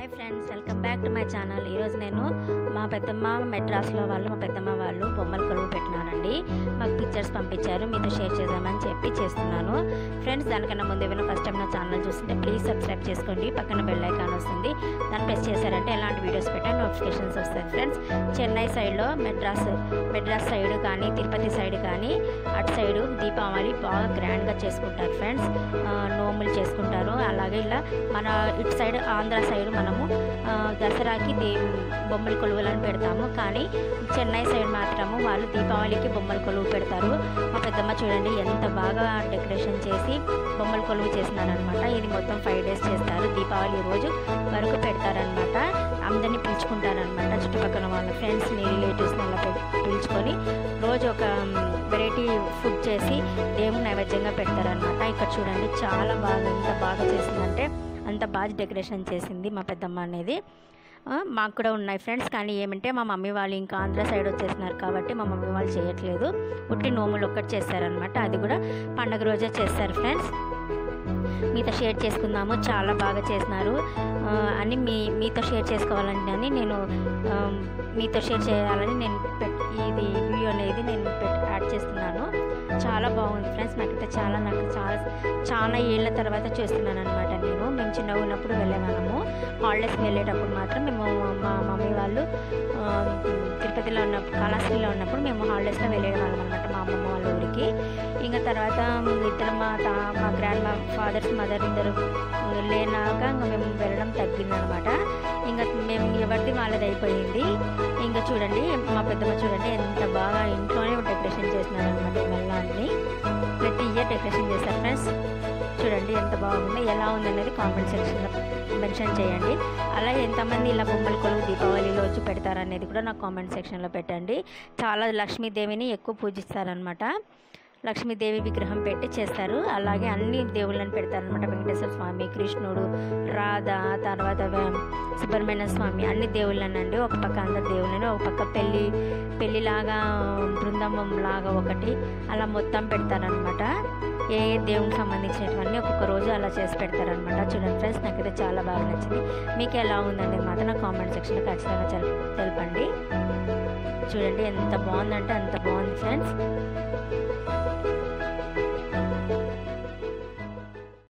hi friends welcome back to my channel ఈరోజు నేను మా పెద్దమ్మ మెడ్రాస్లో వాళ్ళు మా పెద్దమ్మ వాళ్ళు బొమ్మల కొలువు పెట్టినానండి మాకు పిక్చర్స్ పంపించారు మీతో షేర్ చేద్దామని చెప్పి చేస్తున్నాను ఫ్రెండ్స్ దానికన్నా ముందు ఏమైనా ఫస్ట్ టైం నా ఛానల్ చూస్తుంటే ప్లీజ్ సబ్స్క్రైబ్ చేసుకోండి పక్కన బెల్ ఐకాన్ వస్తుంది దాన్ని ప్రెస్ చేశారంటే ఎలాంటి వీడియోస్ పెట్టా నోటిఫికేషన్స్ వస్తాయి ఫ్రెండ్స్ చెన్నై సైడ్లో మెడ్రాస్ మెడ్రాస్ సైడ్ కానీ తిరుపతి సైడ్ కానీ అటు సైడు దీపావళి బాగా గ్రాండ్గా చేసుకుంటారు ఫ్రెండ్స్ ఆ, నోములు చేసుకుంటారు అలాగే ఇలా మన ఇటు సైడ్ ఆంధ్ర సైడ్ మనము ఆ, దసరాకి దే బొమ్మల కొలువులను పెడతాము కానీ చెన్నై సైడ్ మాత్రము వాళ్ళు దీపావళికి బొమ్మల కొలువు పెడతారు మా పెద్దమ్మ చూడండి ఎంత బాగా డెకరేషన్ చేసి బొమ్మల కొలువు చేసినారనమాట ఇది మొత్తం ఫైవ్ డేస్ చేస్తారు దీపావళి రోజు వరకు పెడతారనమాట అందరినీ పిలుచుకుంటారనమాట చుట్టుపక్కల వాళ్ళ ఫ్రెండ్స్ని రిలేటివ్స్ని అలా పి- పిలుచుకొని రోజు ఒక వెరైటీ ఫుడ్ చేసి దేవుని నైవేద్యంగా పెడతారనమాట ఇక్కడ చూడండి చాలా బాగా ఎంత బాగా చేసిందంటే అంత బాగా డెకరేషన్ చేసింది మా పెద్దమ్మ అనేది ఆ, మాకు కూడా ఉన్నాయి ఫ్రెండ్స్ కానీ ఏమంటే మా మమ్మీ వాళ్ళు ఇంకా ఆంధ్ర సైడ్ వచ్చేసినారు కాబట్టి మా మమ్మీ వాళ్ళు చేయట్లేదు ఉట్టి నోములు ఒక్కటి చేస్తారనమాట అది కూడా పండగ రోజే చేస్తారు ఫ్రెండ్స్ మీతో షేర్ చేసుకుందాము చాలా బాగా చేసినారు ఆ, అని మీ మీతో షేర్ చేసుకోవాలని అని నేను ఆ, మీతో షేర్ చేయాలని నేను పెట్ ఇది వీడియో అనేది నేను పెట్ యాడ్ చేస్తున్నాను చాలా బాగుంది ఫ్రెండ్స్ నాకైతే చాలా నాకు చాలా చాలా ఏళ్ళ తర్వాత చూస్తున్నాను అనమాట నేను మేము చిన్నగా ఉన్నప్పుడు వెళ్ళేవాళ్ళము హాలిడేస్కి వెళ్ళేటప్పుడు మాత్రం మేము మా మమ్మీ వాళ్ళు ఆ, తిరుపతిలో ఉన్నప్పుడు కళాశ్రీలో ఉన్నప్పుడు మేము హాలిడేస్లో వెళ్ళేవాళ్ళం అనమాట మా అమ్మమ్మ వాళ్ళ ఊరికి ఇంకా తర్వాత ఇద్దరు మా తా మా గ్రాండ్ మా ఫాదర్స్ మదర్ ఇద్దరు లేనాక ఇంకా మేము వెళ్ళడం తగ్గిందనమాట ఇంకా మేము ఎవరిది వాళ్ళది అయిపోయింది ఇంకా చూడండి మా పెద్దమ్మ చూడండి ఎంత బాగా ఇంట్లోనే డెకరేషన్ చేసినారనమాట వెళ్ళాన్ని ప్రతి ఇయర్ డెకరేషన్ చేస్తారు ఫ్రెండ్స్ చూడండి ఎంత బాగుంది ఎలా ఉంది అనేది కామెంట్ సెక్షన్లో మెన్షన్ చేయండి అలాగే ఎంతమంది ఇలా బొమ్మల కొలువు దీపావళి రోజు పెడతారనేది కూడా నాకు కామెంట్ సెక్షన్లో పెట్టండి చాలా లక్ష్మీదేవిని ఎక్కువ పూజిస్తారనమాట లక్ష్మీదేవి విగ్రహం పెట్టి చేస్తారు అలాగే అన్ని దేవుళ్ళని పెడతారనమాట వెంకటేశ్వర స్వామి కృష్ణుడు రాధ తర్వాత వే- సుబ్రహ్మణ్య స్వామి అన్ని దేవుళ్ళనండి ఒక పక్క అందరు దేవుళ్ళని ఒక పక్క పెళ్ళి పెళ్ళిలాగా బృందావం లాగా ఒకటి అలా మొత్తం పెడతారనమాట ఏ ఏ దేవునికి సంబంధించినటువన్నీ ఒక్కొక్క రోజు అలా చేసి పెడతారనమాట చూడండి ఫ్రెండ్స్ నాకైతే చాలా బాగా నచ్చింది మీకు ఎలా ఉందనేది మాత్రం నా కామెంట్ సెక్షన్లో ఖచ్చితంగా తెల- తెలపండి చూడండి ఎంత బాగుందంటే అంత బాగుంది ఫ్రెండ్స్